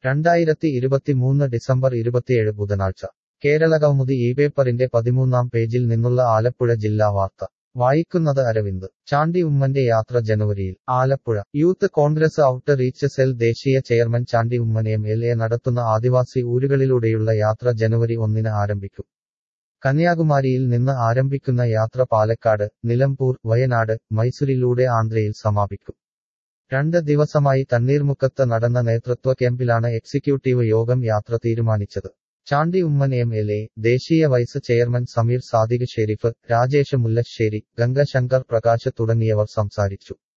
രണ്ടായിരത്തി ഇരുപത്തിമൂന്ന് ഡിസംബർ ഇരുപത്തിയേഴ് ബുധനാഴ്ച കേരളകൗമുദി ഈ പേപ്പറിന്റെ പതിമൂന്നാം പേജിൽ നിന്നുള്ള ആലപ്പുഴ ജില്ലാ വാർത്ത വായിക്കുന്നത് അരവിന്ദ് ചാണ്ടി ഉമ്മന്റെ യാത്ര ജനുവരിയിൽ Alappuzha youth Congress outreach cell ദേശീയ chairman Chandy Oommen M L A നടത്തുന്ന ആദിവാസി ഊരുകളിലൂടെയുള്ള യാത്ര ജനുവരി ഒന്നിന് ആരംഭിക്കും കന്യാകുമാരിയിൽ നിന്ന് ആരംഭിക്കുന്ന യാത്ര പാലക്കാട് നിലമ്പൂർ വയനാട് മൈസൂരിലൂടെ ആന്ധ്രയിൽ സമാപിക്കും രണ്ട് ദിവസമായി തണ്ണീർമുക്കത്ത് നടന്ന നേതൃത്വ ക്യാമ്പിലാണ് എക്സിക്യൂട്ടീവ് യോഗം യാത്ര തീരുമാനിച്ചത് Chandy Oommen M L A ദേശീയ വൈസ് ചെയർമാൻ സമീർ സാദിഖ് ഷെരീഫ് രാജേഷ് മുല്ലശ്ശേരി ഗംഗശങ്കർ പ്രകാശ് തുടങ്ങിയവർ സംസാരിച്ചു